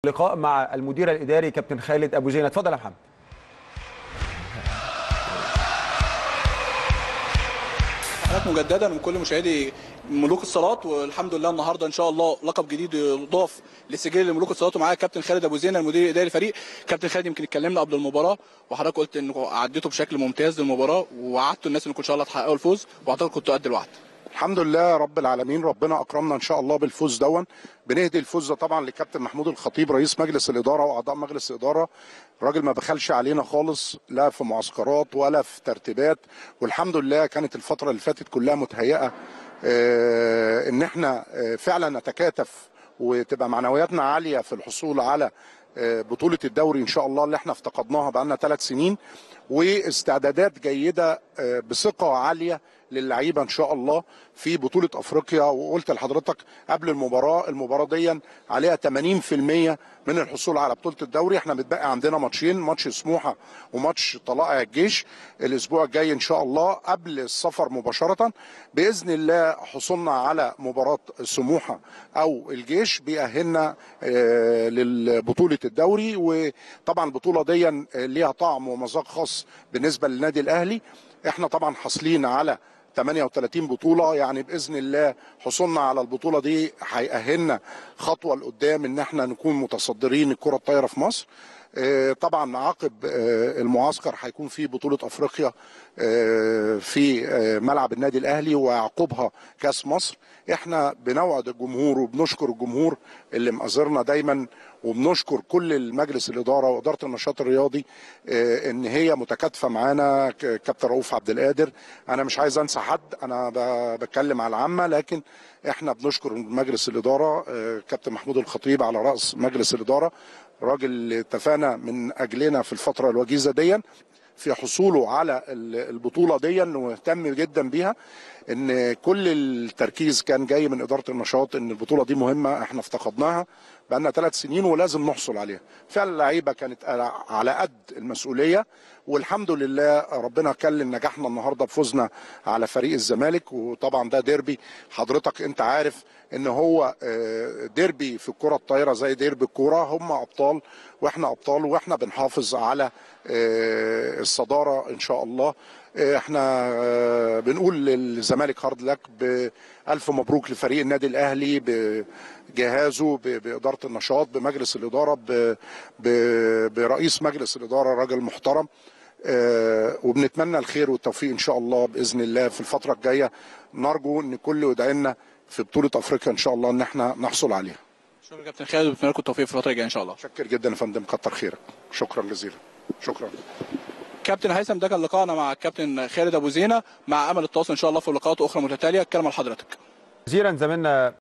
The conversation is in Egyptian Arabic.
لقاء مع المدير الاداري كابتن خالد ابو زينه اتفضل يا محمد حضرتك مجددا من كل مشاهدي ملوك الصالات والحمد لله النهارده ان شاء الله لقب جديد يضاف لسجل ملوك الصالات ومعايا كابتن خالد ابو زينه المدير الاداري للفريق كابتن خالد يمكن اتكلمنا قبل المباراه وحضرتك قلت انكم عديتوا بشكل ممتاز للمباراه ووعدتوا الناس انكم ان شاء الله تحققوا الفوز وحضرتك كنتوا قد الوعد الحمد لله رب العالمين ربنا اكرمنا ان شاء الله بالفوز دون بنهدي الفوز ده طبعا لكابتن محمود الخطيب رئيس مجلس الاداره واعضاء مجلس الاداره راجل ما بخلش علينا خالص لا في معسكرات ولا في ترتيبات والحمد لله كانت الفتره اللي فاتت كلها متهيئه آه، ان احنا آه، فعلا نتكاتف وتبقى معنوياتنا عاليه في الحصول على آه، بطوله الدوري ان شاء الله اللي احنا افتقدناها بقالنا ثلاث سنين واستعدادات جيده آه، بثقه عاليه للعيبه ان شاء الله في بطوله افريقيا وقلت لحضرتك قبل المباراه المباراه دي عليها 80% من الحصول على بطوله الدوري احنا متبقى عندنا ماتشين ماتش سموحه وماتش طلائع الجيش الاسبوع الجاي ان شاء الله قبل السفر مباشره باذن الله حصولنا على مباراه سموحه او الجيش بيأهلنا آه، لبطوله الدوري وطبعا البطوله دي ليها طعم ومذاق خاص بالنسبه للنادي الاهلي احنا طبعا حاصلين على 38 بطولة يعني بإذن الله حصولنا على البطولة دي هيأهلنا خطوة لقدام إن احنا نكون متصدرين الكرة الطايرة في مصر آه، طبعا عقب آه، المعسكر هيكون في بطولة أفريقيا آه، في آه، ملعب النادي الأهلي ويعقبها كأس مصر احنا بنوعد الجمهور وبنشكر الجمهور اللي مأزرنا دايما وبنشكر كل المجلس الإدارة وإدارة النشاط الرياضي آه، إن هي متكاتفة معانا ك- كابتن رؤوف عبد القادر أنا مش عايز أنسى حد أنا ب- بتكلم على العامة لكن احنا بنشكر مجلس الإدارة آه، كابتن محمود الخطيب على رأس مجلس الإدارة راجل اتفقنا من أجلنا في الفترة الوجيزة دي في حصوله على ال- البطوله دي واهتم جدا بيها ان كل التركيز كان جاي من اداره النشاط ان البطوله دي مهمه احنا افتقدناها بقالنا ثلاث سنين ولازم نحصل عليها فعلا اللعيبه كانت على- على قد المسؤوليه والحمد لله ربنا كلم نجاحنا النهارده بفوزنا على فريق الزمالك وطبعا ده ديربي حضرتك انت عارف ان هو آه، ديربي في الكره الطايره زي ديربي الكوره هم ابطال واحنا ابطال واحنا بنحافظ على آه، الصداره ان شاء الله آه، احنا آه، بنقول للزمالك هارد لك بألف مبروك لفريق النادي الاهلي بجهازه ب- باداره النشاط بمجلس الاداره ب- ب- برئيس مجلس الاداره راجل محترم آه، وبنتمنى الخير والتوفيق ان شاء الله باذن الله في الفتره الجايه نرجو ان كل وداعنا في بطوله افريقيا ان شاء الله ان احنا نحصل عليها شكرا كابتن خالد وبتمنى لكم التوفيق في الفتره الجايه ان شاء الله شكر جدا يا فندم كتر خيرك شكرا جزيلا شكرا كابتن هيثم ده كان لقائنا مع الكابتن خالد ابو زينه مع امل التواصل ان شاء الله في لقاءات اخرى متتاليه الكلمه لحضرتك جزيلا زميلنا